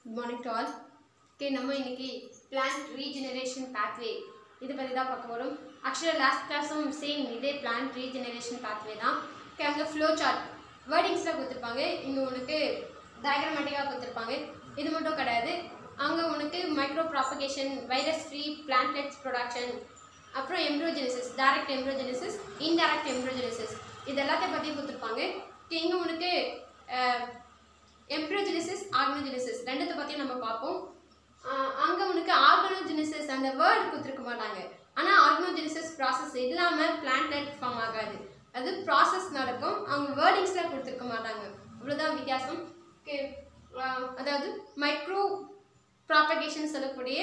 Good morning to all okay நம்ம இன்னைக்கு plant regeneration pathway இது பற்றி தான் பார்க்க போகிறோம் ஆக்சுவலாக லாஸ்ட் கிளாஸும் சேம் இதே பிளான்ட் ரீஜெனரேஷன் பாத்வே தான் ஓகே அங்கே ஃப்ளோ சார்ட் வேர்டிங்ஸில் கொடுத்துருப்பாங்க இங்கே உனக்கு டயக்ராமேட்டிக்காக கொடுத்துருப்பாங்க இது மட்டும் கிடையாது அங்கே உனக்கு micro propagation virus free plantlets production அப்புறம் embryogenesis direct embryogenesis indirect embryogenesis இது எல்லாத்தையும் பற்றி கொடுத்துருப்பாங்க இங்கே உனக்கு எம்ப்ரோஜெனிசிஸ் ஆர்கனோஜெனிசிஸ் ரெண்டுத்தை பற்றியும் நம்ம பார்ப்போம் அங்கே உனக்கு ஆர்கனோஜெனிசிஸ் அந்த வேர்ட் கொடுத்துருக்க மாட்டாங்க ஆனால் ஆர்கனோஜெனிசிஸ் ப்ராசஸ் இல்லாமல் பிளான்ட்லெட் ஃபார்ம் ஆகாது அது ப்ராசஸ் நடக்கும் அவங்க வேர்டிங்ஸில் கொடுத்துருக்க மாட்டாங்க அவ்வளோதான் வித்தியாசம் ஓகே அதாவது மைக்ரோ ப்ராபகேஷன் சொல்லக்கூடிய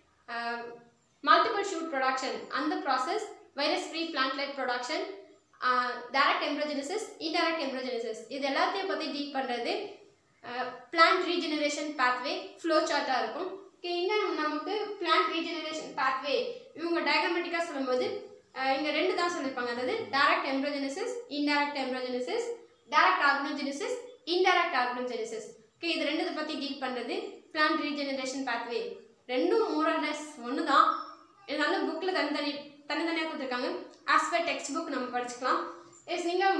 மல்டிபிள் ஷூட் ப்ரொடக்ஷன் அந்த process virus free plantlet production direct embryogenesis indirect embryogenesis இது எல்லாத்தையும் பற்றி டீல் பண்ணுறது பிளான்ட் ரீஜெனரேஷன் பாத்வே ஃப்ளோ சார்ட்டாக இருக்கும் ஓகே இங்கே நமக்கு பிளான்ட் ரீஜெனரேஷன் பாத்வே இவங்க டயக்ராமேட்டிக்காக சொல்லும்போது இங்கே ரெண்டு தான் சொல்லியிருப்பாங்க அதாவது direct embryogenesis indirect embryogenesis direct organogenesis indirect organogenesis okay இது ரெண்டு பற்றி டீல் பண்ணுறது பிளான்ட் ரீஜெனரேஷன் பாத்வே ரெண்டும் மோரலஸ் ஒன்று தான் இருந்தாலும் புக்கில் தனித்தனி தனித்தனியாக கொடுத்துருக்காங்க ஆஸ் பர் டெக்ஸ்ட் புக் நம்ம படிச்சுக்கலாம் எஸ் நீங்கள்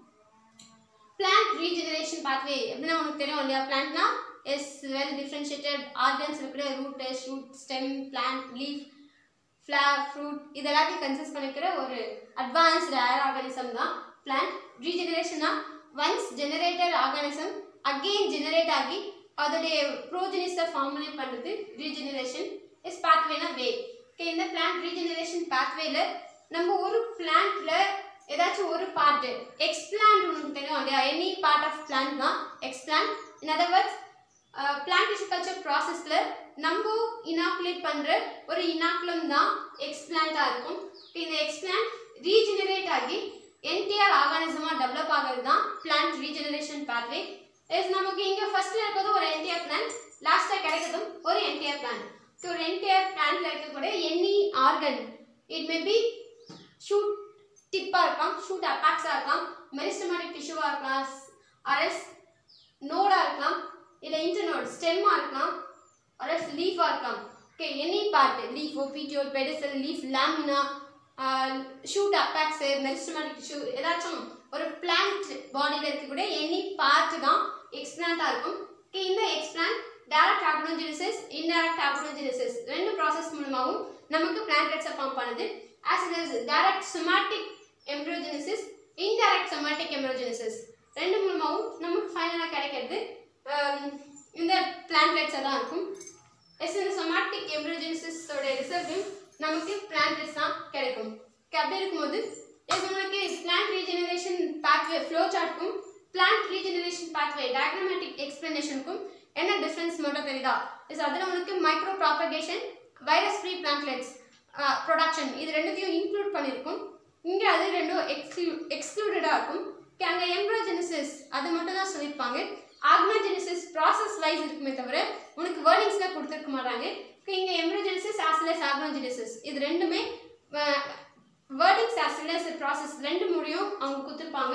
பிளான்ட் ரீஜெனரேஷன் பாத்வே எப்படின்னா உனக்கு தெரியும் இல்லையா பிளான்ட்னா எஸ் வெல் டிஃப்ரென்ஷியேட்டட் ஆர்கன்ஸ் இருக்கிற root shoot stem plant leaf flower fruit இது எல்லாத்தையும் கன்சிஸ்ட் பண்ணிக்கிற ஒரு அட்வான்ஸ்டு ஏர் ஆர்கானிசம் தான் பிளான்ட் ரீஜெனரேஷன்னா once generated organism again generate ஆகி அதோடைய ப்ரோஜனிஸை ஃபார்முலேட் பண்ணுறது ரீஜெனரேஷன் இஸ் பாத்வேனா வே ஓகே இந்த பிளான்ட் ரீஜெனரேஷன் பாத்வேல நம்ம ஒரு பிளான்ட்ல ஏதாச்சும் ஒரு பார்ட் எக்ஸ்பிளான்ட் உனக்கு தெரியும் இல்லையா எனி பார்ட் ஆஃப் பிளான்ட் தான் explant in other words plant tissue culture ப்ராசஸில் நம்ம இனாக்குலேட் பண்ணுற ஒரு இனாக்குலம் தான் எக்ஸ்பிளான்ட்டாக இருக்கும் இந்த எக்ஸ்பிளான்ட் ரீஜெனரேட் ஆகி என்டிஆர் ஆர்கானிசமாக டெவலப் ஆகிறது தான் பிளான்ட் ரீஜெனரேஷன் பாத்வே இஸ் நமக்கு இங்கே ஃபர்ஸ்ட்ல இருக்கிறது ஒரு என்டிஆர் பிளான்ட் லாஸ்ட்டாக கிடைக்கிறதும் ஒரு என்டிஆர் பிளான்ட் ஸோ ஒரு என்டிஆர் பிளான்ட்ல இருக்கக்கூடிய any organ it may be shoot டிப்பாக இருக்கலாம் ஷூட் அப்பாக்ஸாக இருக்கலாம் மெரிஸ்டமேட்டிக் டிஷ்யூவாக இருக்கலாம் அரஸ் நோடாக இருக்கலாம் இல்லை இன்டர்னோட் ஸ்டெம்மாக இருக்கலாம் அரஸ் லீஃபாக இருக்கலாம் ஓகே எனி பார்ட் லீஃபோ petiole pedicel leaf lamina shoot apex meristematic tissue ஏதாச்சும் ஒரு பிளான்ட் பாடியில் இருக்கக்கூடிய எனி பார்ட் தான் எக்ஸ்பிளான்ட்டாக இருக்கும் ஓகே இந்த explant direct organogenesis indirect organogenesis ரெண்டு ப்ராசஸ் மூலமாகவும் நமக்கு பிளான்ட்லெட்ஸை ஃபார்ம் பண்ணுது as it is direct somatic embryogenesis indirect somatic embryogenesis ரெண்டு மூலமாகவும் நமக்கு ஃபைனலாக கிடைக்கிறது இந்த பிளான்ட்லெட்ஸாக தான் இருக்கும் எஸ் இந்த சொமாட்டிக் எம்ப்ரோஜெனிசிஸோட ரிசல்ட்டும் நமக்கு பிளான்ட்லெட்ஸ் தான் கிடைக்கும் அப்படி இருக்கும்போது எஸ் உனக்கு பிளான்ட் ரீஜெனரேஷன் பாத்வே ஃப்ளோ சார்ட்க்கும் பிளான்ட் ரீஜெனரேஷன் பாத்வே டயக்ராமேட்டிக் எக்ஸ்பிளனேஷனுக்கும் என்ன டிஃப்ரென்ஸ் மட்டும் தெரியுதா இஸ் அதில் உனக்கு micro propagation virus free plantlets production இது ரெண்டுத்தையும் இன்க்ளூட் பண்ணியிருக்கும் இங்கே அது ரெண்டும் எக்ஸ்க்ளூ எக்ஸ்க்ளூடடாக இருக்கும் அங்கே எம்ப்ரோஜெனிசிஸ் அது மட்டும் தான் சொல்லியிருப்பாங்க ஆக்னோஜெனிசிஸ் ப்ராசஸ் வைஸ் இருக்குமே தவிர உனக்கு வேர்டிங்ஸில் கொடுத்துருக்க மாட்டாங்க இங்கே embryogenesis as well as organogenesis இது ரெண்டுமே wordings as well as process ரெண்டு முடியும் அவங்க கொடுத்துருப்பாங்க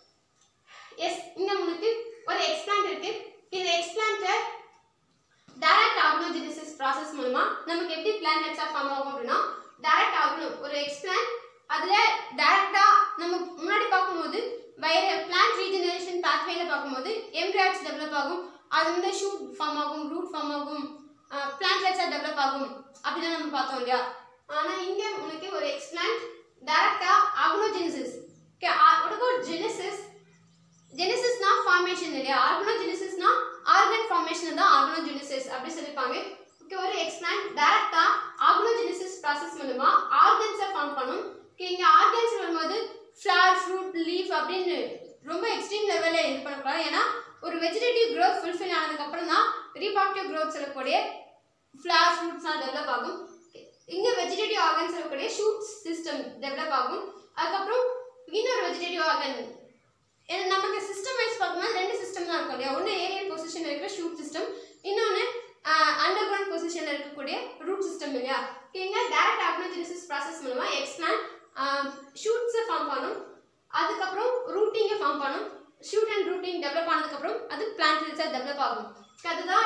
எஸ் இங்கே உனக்கு ஒரு எக்ஸ்பிளான்ட் இருக்கு இந்த எக்ஸ்பிளான்ட்டை டைரக்ட் ஆர்கனோஜெனிசிஸ் ப்ராசஸ் மூலமா நமக்கு எப்படி பிளான்ட்ஸாக ஃபார்ம் ஆகும் அப்படின்னா டைரக்ட் ஆகணும் ஒரு எக்ஸ்பிளான்ட் அதில் டைரக்டாக நம்ம முன்னாடி பார்க்கும்போது வயிறு பிளான்ட் ரீஜெனரேஷன் பாத்வேல பார்க்கும்போது எம்ப்ரியாக்ஸ் டெவலப் ஆகும் அது வந்து ஷூட் ஃபார்ம் ஆகும் ரூட் ஃபார்ம் ஆகும் பிளான்ட்லெட்ஸாக டெவலப் ஆகும் அப்படிதான் நம்ம பார்த்தோம் இல்லையா ஆனால் இங்கே உனக்கு ஒரு எக்ஸ்பிளான்ட் டைரக்டாக ஆர்கனோஜெனிசிஸ் ஓகே what ஜெனிசிஸ் ஜெனிசிஸ்னா ஃபார்மேஷன் இல்லையா ஆர்கனோஜெனிசிஸ்னா ஆர்கன் ஃபார்மேஷன் தான் ஆர்கனோஜெனிசிஸ் அப்படி சொல்லிப்பாங்க ஓகே ஒரு எக்ஸ்பிளான்ட் டைரக்டா ஆர்கனோஜெனிசிஸ் ப்ராசஸ் மூலமா ஆர்கன்ஸை ஃபார்ம் பண்ணும் ஓகே இங்கே ஆர்கன்ஸ் வரும்போது ஃப்ளவர் ஃப்ரூட் லீஃப் அப்படின்னு ரொம்ப எக்ஸ்ட்ரீம் லெவலில் இது பண்ணக்கூடாது ஏன்னா ஒரு வெஜிடேட்டிவ் க்ரோத் ஃபுல்ஃபில் ஆனதுக்கப்புறம் தான் ரீபாக்டிவ் க்ரோத் சொல்லக்கூடிய ஃப்ளவர் ஃப்ரூட்ஸ்லாம் டெவலப் ஆகும் இங்கே வெஜிடேட்டிவ் ஆர்கன் சொல்லக்கூடிய ஷூட் சிஸ்டம் டெவலப் ஆகும் அதுக்கப்புறம் இன்னொரு வெஜிடேட்டிவ் ஆர்கன் நமக்கு சிஸ்டம் வைஸ் பார்க்கும்போது ரெண்டு சிஸ்டம் தான் இருக்கும் இல்லையா ஒன்று ஏரியல் பொசிஷனில் இருக்கிற ஷூட் சிஸ்டம் இன்னொன்று அண்டர் கிரவுண்ட் பொசிஷனில் இருக்கக்கூடிய ரூட் சிஸ்டம் இல்லையா இங்கே டேரக்ட் ஆர்கனோஜெனிசிஸ் ப்ராசஸ் மூலமாக எக்ஸ்பிளான் ஷூட்ஸை ஃபார்ம் பண்ணும் அதுக்கப்புறம் ரூட்டிங்கை ஃபார்ம் பண்ணும் ஷூட் அண்ட் ரூட்டிங் டெவலப் ஆனதுக்கப்புறம் அது பிளான்ட்ஸாக டெவலப் ஆகும் அதுதான் direct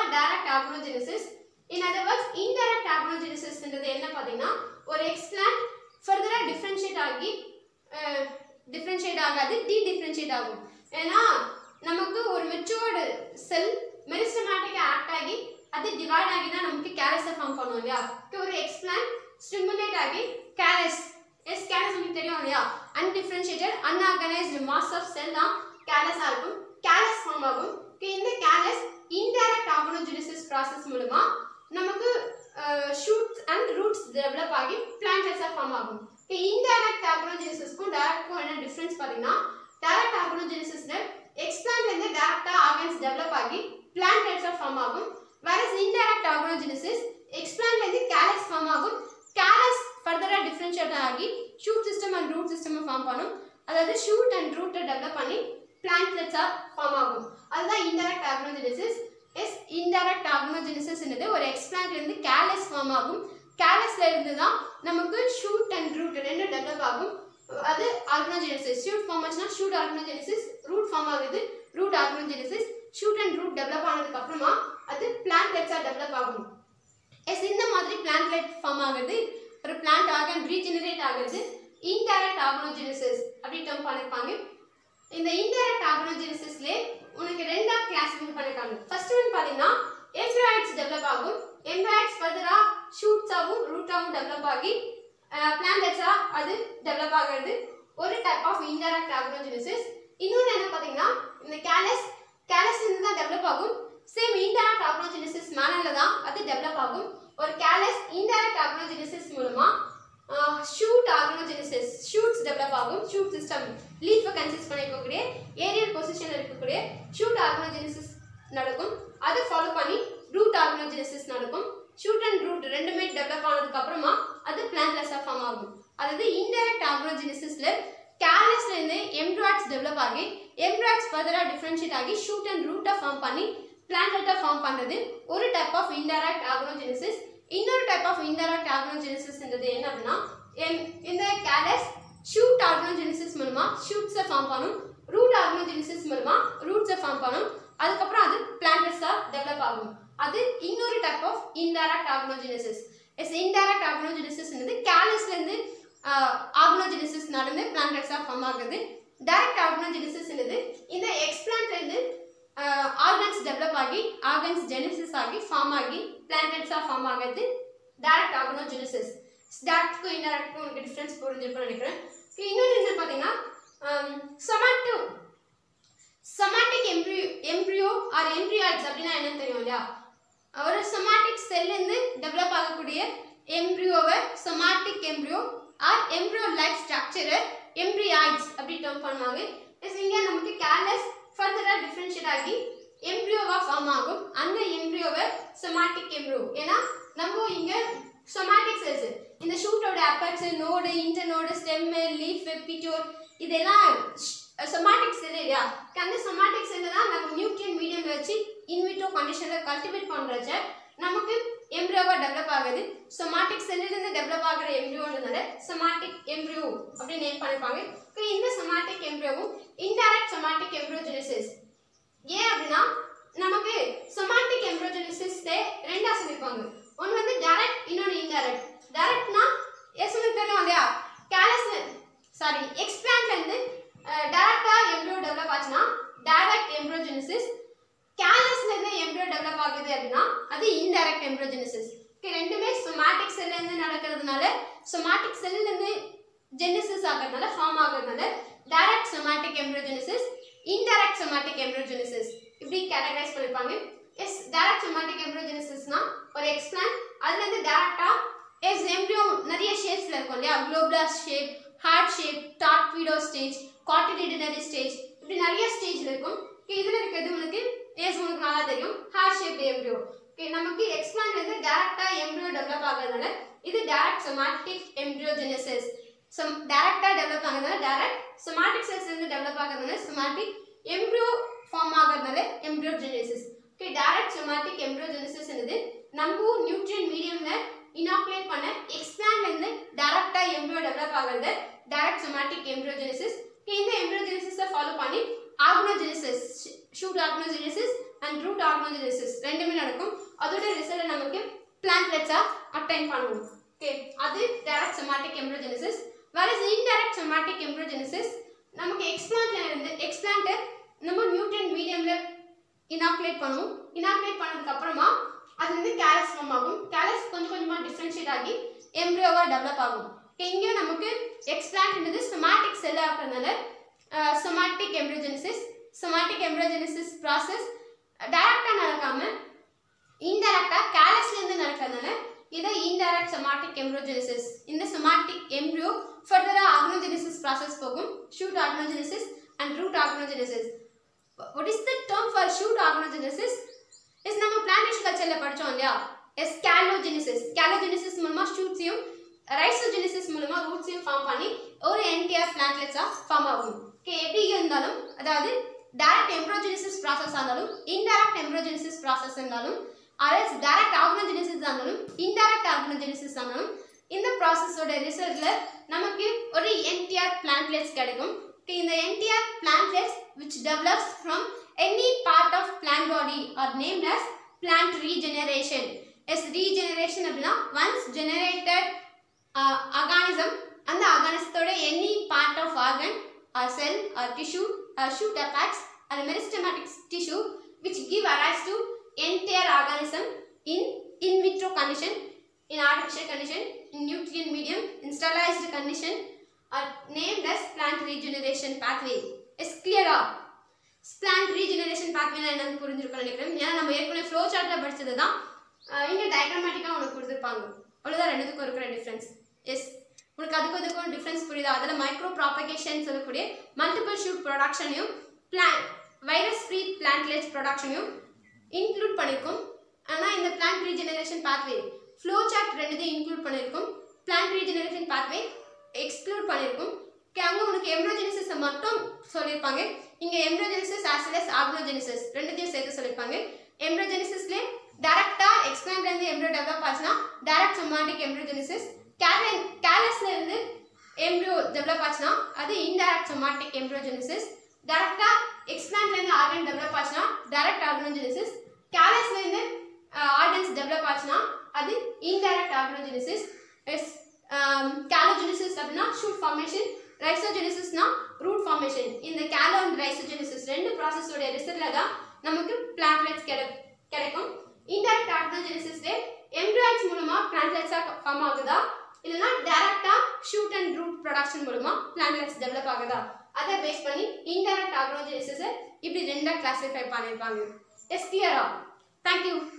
organogenesis in other words indirect ஆர்கனோஜெனிசிஸ்ன்றது என்ன பார்த்தீங்கன்னா ஒரு எக்ஸ்பிளான்ட் ஃபர்தராக டிஃப்ரென்ஷியேட் ஆகி டிஃப்ரென்ஷியேட் ஆகாது டி டிஃப்ரென்ஷியேட் ஆகும் ஏன்னா நமக்கு ஒரு மெச்சூர்டு செல் மெரிஸ்டமேட்டிக்காக ஆக்ட் ஆகி அது டிவைட் ஆகி தான் நமக்கு கேரஸை ஃபார்ம் பண்ணுவோம் இல்லையா ஒரு எக்ஸ்பிளான்ட் ஸ்டிமுலேட் ஆகி கேரஸ் எஸ் கேரஸ் உங்களுக்கு தெரியும் இல்லையா undifferentiated unorganised mass of cell தான் கேலஸாக இருக்கும் கேலஸ் ஃபார்ம் ஆகும் Okay, இந்த கேலஸ் இன்டைரக்ட் ஆர்கனோஜெனிசிஸ் ப்ராசஸ் மூலமா நமக்கு ஷூட்ஸ் அண்ட் ரூட்ஸ் டெவலப் ஆகி பிளான்டஸாக ஃபார்ம் ஆகும் இன்டைரக்ட் ஆர்கனோஜெனிசிஸ்க்கும் டைரக்ட்க்கும் என்ன டிஃப்ரென்ஸ் பார்த்தீங்கன்னா டைரக்ட் ஆர்கனோஜெனிசிஸ்ல எக்ஸ்பிளான்ட்லேருந்து டேரக்டாக ஆர்கன்ஸ் டெவலப் ஆகி பிளான்டஸாக ஃபார்ம் ஆகும் வேறஸ் இன்டைரக்ட் ஆர்கனோஜெனிசிஸ் எக்ஸ்பிளான்ட்லேருந்து கேலஸ் ஃபார்ம் ஆகும் கேலஸ் ஃபர்தராக டிஃப்ரென்ஷியேட் ஆகி shoot system and root system form பண்ணும் அதாவது ஷூட் அண்ட் ரூட்டை டெவலப் பண்ணி பிளான்ட்லெட்ஸாக ஃபார்ம் ஆகும் அதுதான் indirect organogenesis yes indirect organogenesis என்னது ஒரு எக்ஸ்பிளான்ட்ல இருந்து கேலஸ் ஃபார்ம் ஆகும் கேலஸ்ல இருந்து தான் நமக்கு ஷூட் அண்ட் ரூட் ரெண்டு டெவலப் ஆகும் அது ஆர்கனோஜெனிசிஸ் ஷூட் ஃபார்ம் ஆச்சுன்னா ஷூட் ஆர்கனோஜெனிசிஸ் ரூட் ஃபார்ம் ஆகுது root organogenesis shoot and root develop ஆனதுக்கு அப்புறமா அது பிளான்ட்லெட்ஸாக டெவலப் ஆகும் எஸ் இந்த மாதிரி பிளான்ட்லெட் ஃபார்ம் ஆகுது ஒரு பிளான்ட் ஆர்கன் ரீஜெனரேட் ஆகுது இன்டைரக்ட் ஆர்கனோஜெனிசிஸ் அப்படி டேர்ம் பண்ணிருப்பாங்க இந்த இன்டைரக்ட் ஆர்கனோஜெனிசிஸ்ல உனக்கு ரெண்டா கிளாஸிஃபை பண்ணிருக்காங்க ஃபர்ஸ்ட் ஒன் பாத்தீங்கன்னா எம்ப்ராய்ட்ஸ் டெவலப் ஆகும் எம்ப்ராய்ட்ஸ் ஃபர்தரா ஷூட்ஸாகவும் ரூட்டாகவும் டெவலப் ஆகி பிளான்டெட்ஸா அது டெவலப் ஆகிறது ஒரு டைப் ஆஃப் இன்டைரக்ட் ஆர்கனோஜெனிசிஸ் இன்னொன்று என்ன பார்த்தீங்கன்னா இந்த கேலஸ் கேலஸ் இருந்து தான் டெவலப் ஆகும் சேம் இன்டைரக்ட் ஆர்கனோஜெனிசிஸ் மேனர்ல தான் அது டெவலப் ஆகும் ஒரு கேலஸ் இன்டைரக்ட் ஆர்கனோஜெனிசிஸ் மூலமா ஷூட் ஆர்கனோஜெனிசிஸ் ஷூட்ஸ் டெவலப் ஆகும் ஷூட் சிஸ்டம் லீஃபை கன்சிஸ்ட் பண்ணிருக்கக்கூடிய ஏரியல் பொசிஷனில் இருக்கக்கூடிய ஷூட் ஆர்கனோஜெனிசிஸ் நடக்கும் அதை ஃபாலோ பண்ணி ரூட் ஆர்கனோஜெனிசிஸ் நடக்கும் ஷூட் அண்ட் ரூட் ரெண்டுமே டெவலப் ஆனதுக்கு அப்புறமா அது பிளான்ட்லெஸ்ஸாக ஃபார்ம் ஆகும் அதாவது இன்டைரக்ட் ஆர்கனோஜெனிசிஸ்ல கேலஸ்ல இருந்து எம்ப்ராய்ட்ஸ் டெவலப் ஆகி எம்ப்ராய்ட்ஸ் ஃபர்தராக டிஃப்ரென்ஷியேட் ஆகி ஷூட் அண்ட் ரூட்டை ஃபார்ம் பண்ணி பிளான்டெட்டை ஃபார்ம் பண்ணுறது ஒரு டைப் ஆஃப் இன்டைரக்ட் ஆர்கனோஜெனிசிஸ் இன்னொரு டைப் ஆஃப் இன்டைரக்ட் ஆர்கனோஜெனிசிஸ்ன்றது என்ன அப்படின்னா எம்- இந்த கேலஸ் ஷூட் ஆர்கனோஜெனிசிஸ் மூலமா ஷூட்ஸை ஃபார்ம் பண்ணும் ரூட் ஆர்கனோஜெனிசிஸ் மூலமா ரூட்ஸை ஃபார்ம் பண்ணும் அதுக்கப்புறம் அது பிளான்டஸாக டெவலப் ஆகும் அது இன்னொரு type of indirect organogenesis yes indirect ஆர்கனோஜெனிசிஸ்ன்றது கேலஸ்லேருந்து ஆர்கனோஜெனிசிஸ் நடந்து பிளான்டஸாக ஃபார்ம் ஆகுது டைரக்ட் ஆர்கனோஜெனிசிஸ்ன்றது இந்த எக்ஸ்பிளான்ட்லேருந்து ஆர்கன்ஸ் டெவலப் ஆகி ஆர்கன்ஸ் ஜெனிசிஸ் ஆகி ஃபார்ம் ஆகி பிளான்டெட்ஸாக ஃபார்ம் ஆகுது டைரக்ட் ஆர்கனோஜெனிசிஸ் டேரக்ட்க்கும் இன்டெரக்ட்க்கும் உங்களுக்கு டிஃப்ரென்ஸ் புரிஞ்சிருக்கும்னு நினைக்கிறேன் Okay, இன்னொன்று என்ன பார்த்தீங்கன்னா சொமாட்டோ somatic embryo embryo or embryoids அப்படின்னா என்னன்னு தெரியும் இல்லையா ஒரு சொமாட்டிக் செல்லேருந்து டெவலப் ஆகக்கூடிய எம்ப்ரியோவை somatic embryo or embryo like ஸ்ட்ரக்சரை எம்ப்ரியாய்ட்ஸ் அப்படி டேர்ம் பண்ணுவாங்க Yes, இங்க நமக்கு கேர்லெஸ் ஃபர்தராக டிஃப்ரென்ஷியேட் ஆகி எம்ப்ரியோவா ஃபார்ம் ஆகும் அந்த எம்ப்ரியோவை சொமாட்டிக் எம்ப்ரியோ ஏன்னா நம்ம இங்க சொமாட்டிக் செல்ஸ் இந்த ஷூட்டோட அப்பர்ஸ் நோடு இன்டர்நோடு ஸ்டெம் லீஃப் பிட்டோர் இதெல்லாம் சொமாட்டிக் செல் இல்லையா அந்த சொமாட்டிக் செல்லை தான் நம்ம நியூட்ரியன் மீடியம் வச்சு இன்விட்டோ கண்டிஷனில் கல்டிவேட் பண்ணுறச்ச நமக்கு எம்ப்ரியோவா டெவலப் ஆகுது சொமாட்டிக் செல்லிலிருந்து டெவலப் ஆகிற எம்ப்ரியோன்றதுனால சொமாட்டிக் எம்ப்ரியோ அப்படின்னு நேம் பண்ணிருப்பாங்க இப்போ இந்த சொமாட்டிக் எம்ப்ரியோவும் இன்டைரக்ட் சொமாட்டிக் எம்ப்ரியோஜெனிசிஸ் ஏன் அப்படின்னா நமக்கு சொமாட்டிக் எம்ப்ரோஜெனிசிஸ் ரெண்டா சொல்லிருப்பாங்க ஒன்று வந்து டைரக்ட் இன்னொன்று இன்டைரக்ட் டைரக்ட்னா எஸ் உங்களுக்கு தெரியும் இல்லையா கேலஸ் சாரி எக்ஸ்பிளான்ட்ல இருந்து டைரக்டா எம்ப்ரியோ டெவலப் ஆச்சுன்னா டைரக்ட் எம்ப்ரோஜெனிசிஸ் கேலஸ்ல இருந்து எம்ப்ரியோ டெவலப் ஆகுது அப்படின்னா அது இன்டைரக்ட் எம்ப்ரோஜெனிசிஸ் ஓகே ரெண்டுமே சொமாட்டிக் செல்ல இருந்து நடக்கிறதுனால சொமாட்டிக் செல்ல இருந்து ஜெனிசிஸ் ஆகிறதுனால ஃபார்ம் ஆகிறதுனால direct somatic embryogenesis indirect somatic embryogenesis இப்படி கேட்டகரைஸ் பண்ணிருப்பாங்க எஸ் டைரக்ட் சொமாட்டிக் எம்ப்ரோஜெனிசிஸ்னா ஒரு எக்ஸ்பிளான் அதுல இருந்து டைரக்டா எஸ் எம்ப்ரியோ நிறைய ஷேப்ஸ்ல இருக்கும் இல்லையா globular shape heart shape torpedo stage cotyledonary stage இப்படி நிறைய ஸ்டேஜ்ல இருக்கும் Okay, இதுல இருக்கிறது உனக்கு எஸ் உனக்கு நல்லா தெரியும் ஹார்ட் ஷேப் எம்ப்ரியோ ஓகே நமக்கு எக்ஸ்பிளான் வந்து டைரக்டா எம்ப்ரியோ டெவலப் ஆகிறதுனால இது டைரக்ட் சொமாட்டிக் எம்ப்ரியோஜெனிசிஸ் சம் டைரக்டா டெவலப் ஆகிறதுனால டைரக்ட் சொமாட்டிக் செல்ஸ் இருந்து டெவலப் ஆகிறதுனால சொமாட்டிக் எம்ப்ரியோ ஃபார்ம் ஆகிறதுனால embryogenesis okay direct somatic embryogenesis என்னது நம்ம நியூட்ரியன் மீடியம்ல இனாகுலேட் பண்ண எக்ஸ்பிளான்ல இருந்து டைரக்டா எம்ப்ரியோ டெவலப் ஆகிறது டைரக்ட் சொமாட்டிக் எம்ப்ரியோஜெனிசிஸ் இந்த எம்ப்ரியோஜெனிசிஸை ஃபாலோ பண்ணி organogenesis shoot organogenesis and root organogenesis ரெண்டுமே நடக்கும் அதோட ரிசல்ட் நமக்கு பிளான்ட்லெட்ஸா அப்டைன் பண்ணுவோம் ஓகே அது direct somatic embryogenesis whereas indirect somatic embryogenesis நமக்கு எக்ஸ்பிளான்ட்ல இருந்து எக்ஸ்பிளான்ட் நம்ம நியூட்டன் மீடியம்ல இனாக்குலேட் பண்ணுவோம் இனாக்குலேட் பண்ணதுக்கு அப்புறமா அது வந்து கேலஸ் ஃபார்ம் ஆகும் கேலஸ் கொஞ்சம் கொஞ்சமா டிஃபரன்ஷியேட் ஆகி எம்ப்ரியோவா டெவலப் ஆகும் இங்க நமக்கு எக்ஸ்பிளான்ட்ன்றது சொமாட்டிக் செல் ஆகிறதுனால somatic embryogenesis somatic embryogenesis process டைரக்டா நடக்காம இன்டைரக்டா கேலஸ்ல இருந்து நடக்கிறதுனால இதை இன்டைரக்ட் somatic embryogenesis இந்த somatic embryo further organogenesis process போகும் shoot organogenesis and root organogenesis what is the term for shoot organogenesis is நம்ம பிளான்டேஷன் கல்ச்சர்ல படிச்சோம் இல்லையா எஸ் கேலோஜெனிசிஸ் கேலோஜெனிசிஸ் மூலமா ஷூட்ஸையும் ரைசோஜெனிசிஸ் மூலமா ரூட்ஸையும் ஃபார்ம் பண்ணி ஒரு என்டிஆர் பிளான்ட்லெட்ஸா ஃபார்ம் ஆகும் ஓகே எப்படி இருந்தாலும் அதாவது டைரக்ட் எம்ப்ரோஜெனிசிஸ் ப்ராசஸ் இருந்தாலும் இன்டைரக்ட் எம்ப்ரோஜெனிசிஸ் ப்ராசஸ் இருந்தாலும் அரஸ் டைரக்ட் ஆர்கனோஜெனிசிஸ் இருந்தாலும் இன்டைரக்ட் ஆர்கனோஜெனிசிஸ் இருந்தாலும் இந்த ப்ராசஸோட ரிசல்ட்ல நமக்கு ஒரு என்டிஆர் பிளான்ட்லெட்ஸ் கிடைக்கும் Okay, இந்த entire plantlets which develops from any part of plant body are named as plant regeneration yes regeneration அப்படின்னா ஒன்ஸ் ஜெனரேட்டட் ஆர்கானிசம் அந்த ஆர்கானிசத்தோட any part of organ or cell or tissue or shoot apex or meristematic tissue which give arise to entire organism in in vitro condition in artificial condition, in nutrient medium, in sterilized condition are named as plant regeneration pathway. Is clear ஆ plant regeneration pathway என்னன்னு புரிஞ்சிருக்கும்னு நினைக்கிறேன் ஏன்னா நம்ம ஏற்கனவே flow சார்ட்ல படிச்சது தான் இங்கே டயக்ராமேட்டிக்காக உனக்கு கொடுத்துருப்பாங்க அவ்வளோதான் ரெண்டுத்துக்கும் இருக்கிற டிஃப்ரென்ஸ் எஸ் உனக்கு அதுக்கும் இதுக்கும் டிஃப்ரென்ஸ் புரியுதா அதில் மைக்ரோ ப்ராபகேஷன் சொல்லக்கூடிய மல்டிபிள் ஷூட் ப்ரொடக்ஷனையும் பிளான் வைரஸ் ஃப்ரீ பிளான்ட்லெட்ஸ் ப்ரொடக்ஷனையும் இன்க்ளூட் பண்ணியிருக்கும் ஆனால் இந்த plant regeneration pathway flow chart ரெண்டுத்தையும் இன்க்ளூட் பண்ணியிருக்கும் பிளான்ட் ரீஜெனரேஷன் பாத்வே எக்ஸ்க்ளூட் பண்ணியிருக்கும் Okay, அங்க உனக்கு எம்ப்ரோஜெனிசிஸ் மட்டும் சொல்லியிருப்பாங்க இங்க embryogenesis as well as organogenesis ரெண்டுத்தையும் சேர்த்து சொல்லியிருப்பாங்க எம்ப்ரோஜெனிசிஸ்ல டைரக்டா எக்ஸ்பிளான்ட்ல இருந்து எம்ப்ரோ டெவலப் ஆச்சுன்னா டைரக்ட் சொமாட்டிக் எம்ப்ரோஜெனிசிஸ் கேலன் கேலஸ்ல இருந்து எம்ப்ரோ டெவலப் ஆச்சுன்னா அது இன்டைரக்ட் சொமாட்டிக் எம்ப்ரோஜெனிசிஸ் டைரக்டா எக்ஸ்பிளான்ட்ல இருந்து ஆர்கன் டெவலப் ஆச்சுன்னா டைரக்ட் ஆர்கனோஜெனிசிஸ் கேலஸ்ல இருந்து ஆர்கன்ஸ் டெவலப் ஆச்சுன்னா அது இன்டைரக்ட் ஆர்கனோஜெனிசிஸ் எஸ் கேலோஜெனிசிஸ் அப்படின்னா ஷூட் ஃபார்மேஷன் ரைசோஜெனிசிஸ்னா ரூட் ஃபார்மேஷன் இந்த கேலோ அண்ட் ரைசோஜெனிசிஸ் ரெண்டு ப்ராசஸோட ரிசல்ட்ல தான் நமக்கு பிளான்ட்லெட்ஸ் கிடை கிடைக்கும் இன்டைரக்ட் ஆர்கனோஜெனிசிஸ்ல எம்ப்ராய்ட்ஸ் மூலமா பிளான்ட்லெட்ஸா ஃபார்ம் ஆகுதா இல்லைன்னா டைரக்டா ஷூட் அண்ட் ரூட் ப்ரொடக்ஷன் மூலமா பிளான்ட்லெட்ஸ் டெவலப் ஆகுதா அதை பேஸ் பண்ணி இன்டைரக்ட் ஆர்கனோஜெனிசிஸை இப்படி ரெண்டா கிளாஸிஃபை பண்ணியிருப்பாங்க எஸ் கிளியரா தேங்க்யூ